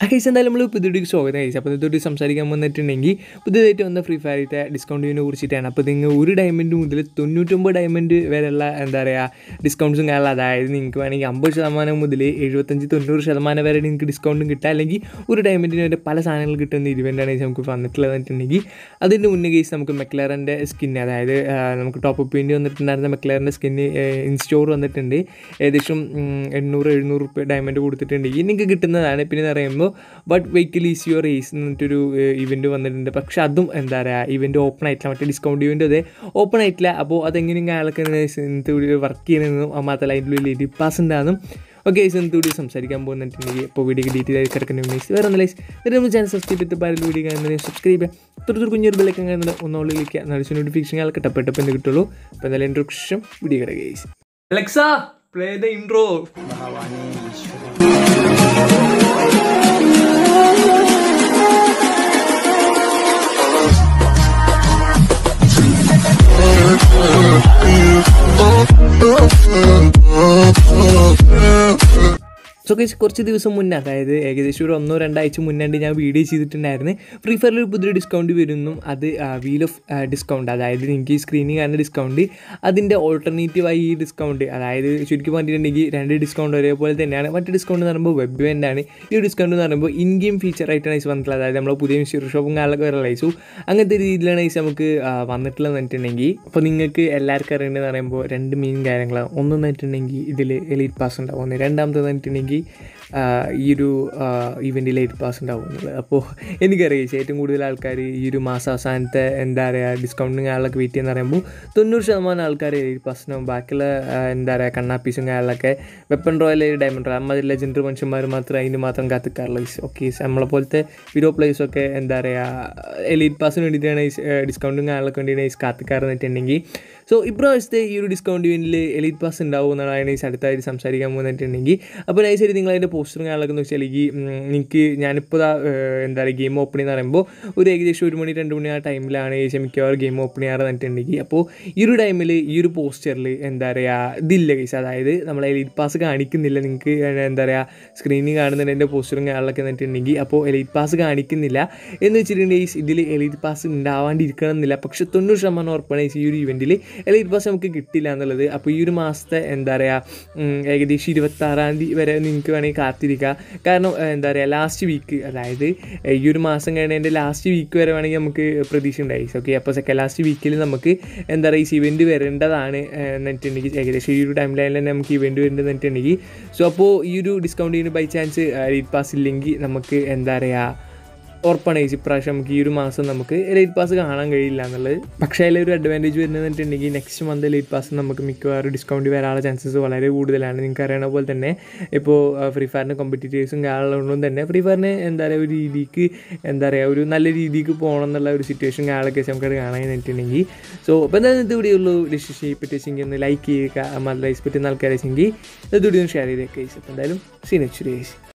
case എന്തായാലും നമ്മൾ പുതിയൊരു സ്വാഗതം കഴിച്ചു അപ്പോൾ ഇതൊരു സംസാരിക്കാൻ വന്നിട്ടുണ്ടെങ്കിൽ പുതിയതായിട്ട് വന്ന ഫ്രീ ഫയറിൻ്റെ ഡിസ്കൗണ്ടിനെ കുറിച്ചിട്ടാണ് അപ്പോൾ നിങ്ങൾ ഒരു ഡയമണ്ട് മുതൽ തൊണ്ണൂറ്റൊമ്പത് ഡയമണ്ട് വരെയുള്ള എന്താ പറയുക ഡിസ്കൗണ്ട്സും കാണാം അതായത് നിങ്ങൾക്ക് വേണമെങ്കിൽ അമ്പത് ശതമാനം മുതൽ എഴുപത്തഞ്ച് തൊണ്ണൂറ് ശതമാനം വരെ നിങ്ങൾക്ക് ഡിസ്കൗണ്ടും കിട്ടുക അല്ലെങ്കിൽ ഒരു ഡയമണ്ടിന് വരെ പല സാധനങ്ങൾ കിട്ടുന്ന ഇവൻ്റാണ് നമുക്ക് വന്നിട്ടുള്ളത് എന്നിട്ടുണ്ടെങ്കിൽ അതിൻ്റെ മുന്നേ കേസ് നമുക്ക് മെക്ലറിൻ്റെ സ്കിന്ന് അതായത് ആ, നമുക്ക് ടോപ്പ് അപ്പ് വേണ്ടി വന്നിട്ടുണ്ടായിരുന്ന മെക്ലറിൻ്റെ സ്കിന്ന് ഇൻ സ്റ്റോർ വന്നിട്ടുണ്ട് ഏകദേശം ഉം, എണ്ണൂറ് എഴുന്നൂറ് റുപ്യ ഡയമണ്ട് കൊടുത്തിട്ടുണ്ടെങ്കിൽ നിങ്ങൾക്ക് കിട്ടുന്നതാണ് പിന്നെ എന്ന് പറയുമ്പോൾ but vehicle is your race എന്നിട്ടൊരു ഇവൻറ്റ് വന്നിട്ടുണ്ട് പക്ഷെ അതും എന്താ പറയുക ഇവൻറ്റ് ഓപ്പൺ ആയിട്ടില്ല മറ്റേ ഡിസ്കൗണ്ട് ഇവൻറ്റ് അതെ ഓപ്പൺ ആയിട്ടില്ല അപ്പോൾ അതെങ്ങനെയും ആൾക്ക് ഇന്നത്തെ വർക്ക് ചെയ്യണമെന്നും മാത്രമല്ല അതിൻ്റെ ഉള്ളിൽ ലിറ്റി പാസ് ഉണ്ടാകും ഓക്കെ ഇന്നത്തെ വീഡിയോ സംസാരിക്കാൻ പോകുന്നിട്ടുണ്ടെങ്കിൽ ഇപ്പോൾ വീഡിയോ ഡീറ്റെയിൽ ആയി കിടക്കുന്ന മീൻസ് വേറെ ഒന്നല്ല എന്നിട്ട് നമ്മൾ ചാനൽ സബ്സ്ക്രൈബ് ചെയ്തിട്ട് പാരൽ വീഡിയോ കാണുന്നതിന് സബ്സ്ക്രൈബ് ചെയ്യുക തൊട്ട് കുഞ്ഞൊരു ബില്ലേക്ക് കാണുന്നത് ഒന്നോളിലേക്ക് നടിച്ച് നോട്ടിഫിക്കേഷൻ ആൾ കിട്ടപ്പെട്ടപ്പോൾ എന്ത് കിട്ടുള്ളൂ അപ്പോൾ എന്തായാലും ഇൻട്രൊഡക്ഷൻ വീഡിയോ കിടക്കുക Alexa play the intro so guys കുറച്ച് ദിവസം മുന്നേ അതായത് ഏകദേശം ഒരു ഒന്നോ രണ്ടാഴ്ച മുന്നാണ്ട് ഞാൻ വീഡിയോ ചെയ്തിട്ടുണ്ടായിരുന്നു ഫ്രീ ഫയറിൽ ഒരു പുതിയൊരു ഡിസ്കൗണ്ട് വരുന്നു അത് വീൽ ഓഫ് ഡിസ്കൗണ്ട് അതായത് നിങ്ങൾക്ക് ഈ സ്ക്രീനിങ് കാണുന്ന ഡിസ്കൗണ്ട് അതിൻ്റെ ഓൾട്ടർനേറ്റീവായി ഈ ഡിസ്കൗണ്ട് അതായത് ചുരുക്കി പറഞ്ഞിട്ടുണ്ടെങ്കിൽ രണ്ട് ഡിസ്കൗണ്ട് ഒരേപോലെ തന്നെയാണ് മറ്റു ഡിസ്കൗണ്ട് എന്ന് പറയുമ്പോൾ വെബ് ഇവൻ്റാണ് ഈ ഡിസ്കൗണ്ട് എന്ന് പറയുമ്പോൾ ഇൻ ഗെയിം ഫീച്ചർ ആയിട്ടാണ് ഐസ് വന്നിട്ടുള്ളത് അതായത് നമ്മൾ പുതിയ മിസ്റ്റർ ഷോപ്പും കാലൊക്കെ വരെ ഐസു അങ്ങനത്തെ രീതിയിലാണ് ഐസ് നമുക്ക് ആ, വന്നിട്ടുള്ളത് എന്നിട്ടുണ്ടെങ്കിൽ അപ്പോൾ നിങ്ങൾക്ക് എല്ലാവർക്കും അറിയേണ്ടതെന്ന് പറയുമ്പോൾ രണ്ട് മെയിൻ കാര്യങ്ങളാണ് ഒന്നെന്ന് വെച്ചിട്ടുണ്ടെങ്കിൽ ഇതിൽ എലൈറ്റ് പാസ് ഉണ്ടാവും ഒന്ന് രണ്ടാമത്തേന്ന് വെച്ചിട്ടുണ്ടെങ്കിൽ ആ, ഈ ഒരു ഇവൻറ്റിൽ എയ്റ്റ് പാസ് ഉണ്ടാവുന്നത് അപ്പോൾ എനിക്കറിയാം ചേച്ചി ഏറ്റവും കൂടുതൽ ആൾക്കാർ ഈ ഒരു മാസം അവസാനത്തെ എന്താ പറയുക ഡിസ്കൗണ്ടിങ് ആളൊക്കെ വെയിറ്റ് ചെയ്യുന്ന പറയുമ്പോൾ തൊണ്ണൂറ് ശതമാനം ആൾക്കാർ എയ്റ്റ് പാസിനും ബാക്കിയുള്ള ആ, എന്താ പറയുക കണ്ണാപ്പീസും കാര്യങ്ങളൊക്കെ വെപ്പൺ റോയൽ ഡയമണ്ട് റോയൽ അമ്മ ലെജൻഡറി മനുഷ്യന്മാർ മാത്രം അതിന് മാത്രം കാത്തിക്കാറുള്ള ഓക്കെ നമ്മളെ പോലത്തെ വിഡോ പ്ലേസൊക്കെ എന്താ പറയുക എലൈറ്റ് പാസിന് വേണ്ടിയിട്ടാണ് ഈ ഡിസ്കൗണ്ടും കാര്യങ്ങളൊക്കെ വേണ്ടിയാണ് ഈ കാത്തിക്കാറെന്നിട്ടുണ്ടെങ്കിൽ സോ ഇപ്രാവശ്യത്തെ ഈ ഒരു ഡിസ്കൗണ്ട് ഇവൻറ്റിൽ എലൈറ്റ് പാസ് ഉണ്ടാവും എന്നാണ് ഈ അടുത്തായിട്ട് സംസാരിക്കാൻ പോകുന്നിട്ടുണ്ടെങ്കിൽ അപ്പോൾ നൈസായിട്ട് നിങ്ങൾ അതിൻ്റെ പോസ്റ്ററും കാര്യങ്ങളൊക്കെ എന്ന് വെച്ചാൽ ഈ നിങ്ങൾക്ക് ഞാനിപ്പോൾ ദാ, ഏഹ്, എന്താ പറയുക ഗെയിം ഓപ്പൺ എന്ന് പറയുമ്പോൾ ഒരു ഏകദേശം ഒരു മണി രണ്ട് മണി ആ ടൈമിലാണ് ഏകദേശം മിക്കവാറും ഗെയിം ഓപ്പൺ ചെയ്യാറ് എന്നിട്ടുണ്ടെങ്കിൽ അപ്പോൾ ഈ ഒരു ടൈമിൽ ഈ ഒരു പോസ്റ്ററിൽ എന്താ പറയുക ഇതില്ല കേസ് അതായത് നമ്മൾ എലൈറ്റ് പാസ് കാണിക്കുന്നില്ല നിങ്ങൾക്ക് എന്താ പറയുക സ്ക്രീനിൽ കാണുന്നുണ്ട് എൻ്റെ പോസ്റ്ററും കാര്യങ്ങളൊക്കെ എന്നിട്ടുണ്ടെങ്കിൽ അപ്പോൾ എലൈറ്റ് പാസ് കാണിക്കുന്നില്ല എന്ന് വെച്ചിട്ടുണ്ടെങ്കിൽ ഇതിൽ എലൈറ്റ് പാസ് ഉണ്ടാവാണ്ടിരിക്കണം എന്നില്ല പക്ഷേ തൊണ്ണൂറ് ശതമാനം ഉറപ്പാണ് ഈ ഒരു ഇവൻറ്റിൽ എലൈറ്റ് പാസ് നമുക്ക് കിട്ടില്ല എന്നുള്ളത് അപ്പോൾ ഈ ഒരു മാസത്തെ എന്താ പറയുക ഉം, ഏകദേശം ഇരുപത്താറാം തീയതി വരെ നിങ്ങൾക്ക് വേണമെങ്കിൽ കാത്തിരിക്കാം കാരണം ഏഹ്, എന്താ പറയുക ലാസ്റ്റ് വീക്ക് അതായത് ഏഹ്, ഈ ഒരു മാസം കഴിഞ്ഞതിൻ്റെ ലാസ്റ്റ് വീക്ക് വരെ വേണമെങ്കിൽ നമുക്ക് പ്രതീക്ഷ ഉണ്ടായി ഓക്കെ അപ്പോൾ സെക്കൻഡ് ലാസ്റ്റ് വീക്കിൽ നമുക്ക് എന്താ പറയുക ഈ ഇവൻറ്റ് വരേണ്ടതാണ് ഏഹ്, എന്നിട്ടുണ്ടെങ്കിൽ ഏകദേശം ഈ ഒരു ടൈം ലൈനിൽ തന്നെ നമുക്ക് ഇവൻറ്റ് വരേണ്ടത് എന്നിട്ടുണ്ടെങ്കിൽ സോ അപ്പോൾ ഈ ഒരു ഡിസ്കൗണ്ടിന് ബൈ ചാൻസ് എലൈറ്റ് പാസ് ഇല്ലെങ്കിൽ നമുക്ക് എന്താ പറയുക ഉറപ്പാണ് ഈ ഇപ്രാവശ്യം നമുക്ക് ഈ ഒരു മാസം നമുക്ക് ലൈറ്റ് പാസ് കാണാൻ കഴിയില്ല എന്നുള്ളത് പക്ഷേ അതിലൊരു അഡ്വാൻറ്റേജ് വരുന്നതെന്നിട്ടുണ്ടെങ്കിൽ നെക്സ്റ്റ് മന്ത് ലൈറ്റ് പാസ് നമുക്ക് മിക്കവാറും ഡിസ്കൗണ്ട് വരാനുള്ള ചാൻസസ് വളരെ കൂടുതലാണ് നിങ്ങൾക്ക് അറിയണ പോലെ തന്നെ ഇപ്പോൾ ഫ്രീ ഫയറിന് കോമ്പറ്റീറ്റേഴ്സും കാണുന്നതുകൊണ്ടും തന്നെ ഫ്രീ ഫയറിന് എന്താ പറയുക ഒരു രീതിക്ക് എന്താ പറയുക ഒരു നല്ല രീതിക്ക് പോകണം എന്നുള്ള ഒരു സിറ്റുവേഷൻ കാലൊക്കെ നമുക്ക് കാണാൻ കഴിഞ്ഞിട്ടുണ്ടെങ്കിൽ സോ അപ്പോൾ എന്താ ഇന്നത്തെ വീഡിയോ ഉള്ളൂ ഡിസിഷൻ പറ്റിയെങ്കിൽ ഒന്ന് ലൈക്ക് ചെയ്യുക മലൈസ് പറ്റുന്ന ആൾക്കാരെ വെച്ചെങ്കിൽ ഇത് വീഡിയോ ഷെയർ ചെയ്തേക്കുക അപ്പോൾ എന്തായാലും സീനച്ചുരേഷ്